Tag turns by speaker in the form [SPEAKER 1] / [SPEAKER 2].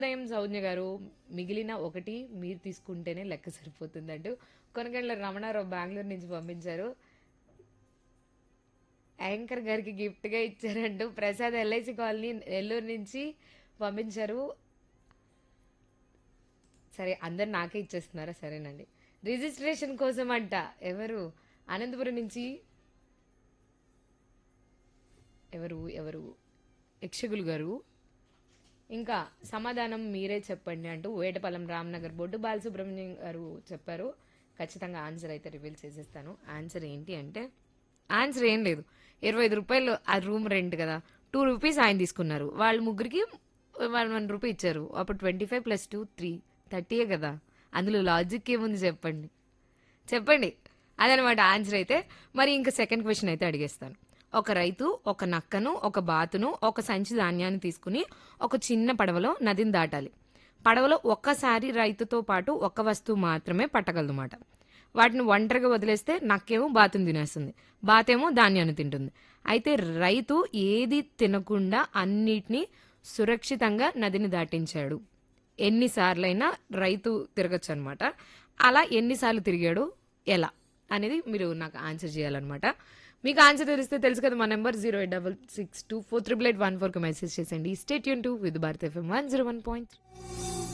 [SPEAKER 1] ఉదయం సౌజ్ఞ గారు మిగిలిన ఒకటి మీరు తీసుకుంటేనే లెక్క సరిపోతుందంటూ కొనగండ్ల రమణారావు బెంగళూరు నుంచి పంపించారు యాంకర్ గారికి gift గా ఇచ్చారంటూ ప్రసాద్ ఎల్ఐసి కాలనీ నెల్లూరు నుంచి పంపించారు సరే అందరు నాకే ఇచ్చేస్తున్నారా సరేనండి రిజిస్ట్రేషన్ కోసం అంట ఎవరు అనంతపురం నుంచి ఎవరు ఎవరు యక్షగులు గారు ఇంకా సమాధానం మీరే చెప్పండి అంటూ వేటపాలెం రామ్నగర్ బొడ్డు బాలసుబ్రహ్మణ్యం గారు చెప్పారు ఖచ్చితంగా ఆన్సర్ అయితే రివీల్ చేసేస్తాను ఆన్సర్ ఏంటి అంటే ఆన్సర్ ఏం లేదు ఇరవై ఐదు రూపాయలు ఆ రూమ్ రెంట్ కదా టూ రూపీస్ ఆయన తీసుకున్నారు వాళ్ళు ముగ్గురికి వన్ వన్ రూపీ ఇచ్చారు అప్పుడు twenty five plus two three థర్టీయే కదా అందులో లాజిక్ ఏముంది చెప్పండి చెప్పండి అదనమాట ఆన్సర్ అయితే మరి ఇంకా సెకండ్ క్వశ్చన్ అయితే అడిగేస్తాను ఒక రైతు ఒక నక్కను ఒక బాతును ఒక సంచి ధాన్యాన్ని తీసుకుని ఒక చిన్న పడవలో నదిని దాటాలి పడవలో ఒక్కసారి రైతుతో పాటు ఒక్క వస్తువు మాత్రమే పట్టగలదన్నమాట వాటిని ఒంటరిగా వదిలేస్తే నక్కేమో బాతుని తినేస్తుంది బాతేమో ధాన్యాన్ని తింటుంది అయితే రైతు ఏది తినకుండా అన్నిటినీ సురక్షితంగా నదిని దాటించాడు ఎన్నిసార్లైనా రైతు తిరగచ్చు అనమాట అలా ఎన్నిసార్లు తిరిగాడు ఎలా అనేది మీరు నాకు ఆన్సర్ చేయాలన్నమాట మీకు ఆన్సర్ తెలిస్తే తెలుసు కదా మా number zero eight double six two four triple eight one ఫోర్కి మెసేజ్ చేసేయండి స్టేట్ యూన్ to with Bharat FM one zero one point